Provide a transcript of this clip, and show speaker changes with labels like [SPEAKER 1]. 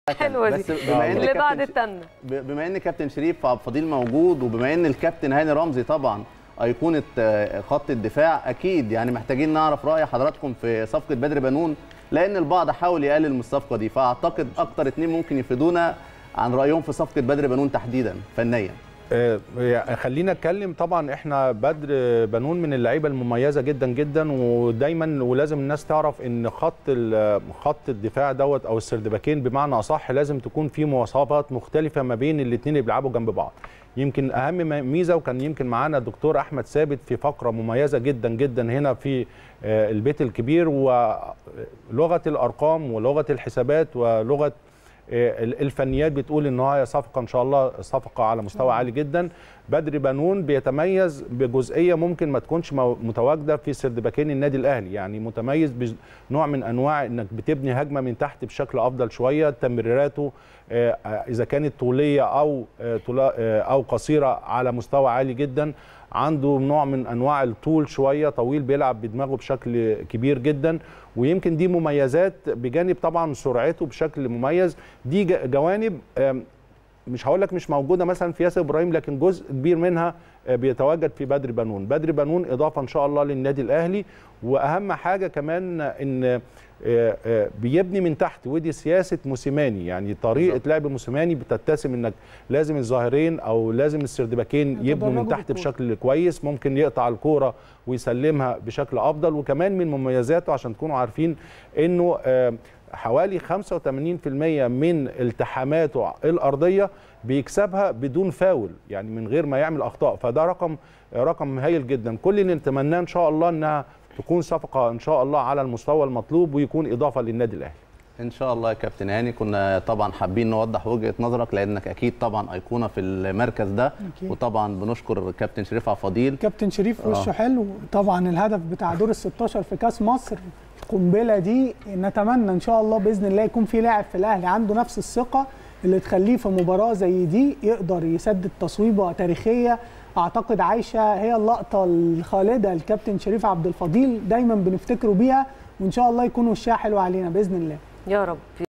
[SPEAKER 1] حلوه دي
[SPEAKER 2] بس بما ان
[SPEAKER 1] اللي بعد
[SPEAKER 2] كابتن ش-
[SPEAKER 1] التانية
[SPEAKER 2] ب- بما ان كابتن شريف عبد الفضيل موجود وبما ان الكابتن هاني رمزي طبعا ايقونه آه، خط الدفاع اكيد يعني محتاجين نعرف راي حضراتكم في صفقه بدر بنون لان البعض حاول يقلل من الصفقه دي فاعتقد اكتر اتنين ممكن يفيدونا عن رايهم في صفقه بدر بنون تحديدا فنيا
[SPEAKER 3] آه، يعني خلينا اتكلم طبعا احنا بدر بنون من اللعيبه المميزه جدا جدا ودايما ولازم الناس تعرف ان خط ال- خط الدفاع دوت او السردباكين بمعنى اصح لازم تكون في مواصفات مختلفه ما بين الاثنين اللي بيلعبوا جنب بعض يمكن اهم م- ميزه وكان يمكن معانا الدكتور احمد ثابت في فقره مميزه جدا جدا هنا في آه، البيت الكبير ولغه الارقام ولغه الحسابات ولغه آه، الفنيات بتقول ان هي صفقه ان شاء الله صفقه على مستوى عالي جدا بدر بنون بيتميز بجزئيه ممكن ما تكونش مو- متواجده في سردباكين النادي الاهلي يعني متميز بنوع من انواع انك بتبني هجمه من تحت بشكل افضل شويه تمريراته آه، آه، اذا كانت طوليه او آه، طولا- آه، او قصيره على مستوى عالي جدا عنده نوع من انواع الطول شويه طويل بيلعب بدماغه بشكل كبير جدا ويمكن دي مميزات بجانب طبعا سرعته بشكل مميز دي ج- جوانب آم، مش هقول لك مش موجوده مثلا في ياسر ابراهيم لكن جزء كبير منها آه، بيتواجد في بدر بنون بدر بنون اضافه ان شاء الله للنادي الاهلي واهم حاجه كمان ان آه، آه، بيبني من تحت ودي سياسه موسيماني يعني طريقه
[SPEAKER 2] بالظبط.
[SPEAKER 3] لعب موسيماني بتتسم انك لازم الظاهرين او لازم السردباكين يبنوا من
[SPEAKER 4] يتدرجوا
[SPEAKER 3] تحت
[SPEAKER 4] بالكورة.
[SPEAKER 3] بشكل كويس ممكن يقطع الكوره ويسلمها بشكل افضل وكمان من مميزاته عشان تكونوا عارفين انه آه، حوالي 85% من التحاماته الارضيه بيكسبها بدون فاول يعني من غير ما يعمل اخطاء فده رقم رقم هايل جدا كل اللي نتمناه ان شاء الله انها تكون صفقه ان شاء الله على المستوى المطلوب ويكون اضافه للنادي الاهلي
[SPEAKER 2] ان شاء الله يا كابتن هاني كنا طبعا حابين نوضح وجهه نظرك لانك اكيد طبعا ايقونه في المركز ده
[SPEAKER 4] أكيد.
[SPEAKER 2] وطبعا بنشكر كابتن شريف عبد الفضيل
[SPEAKER 4] كابتن شريف
[SPEAKER 2] آه.
[SPEAKER 4] وشه حلو طبعا الهدف بتاع دور ال 16 في كاس مصر القنبله دي نتمنى ان شاء الله باذن الله يكون في لاعب في الاهلي عنده نفس الثقه اللي تخليه في مباراه زي دي يقدر يسدد تصويبه تاريخيه اعتقد عايشه هي اللقطه الخالده الكابتن شريف عبد الفضيل دايما بنفتكره بيها وان شاء الله يكون وشها حلو علينا باذن الله
[SPEAKER 1] يا رب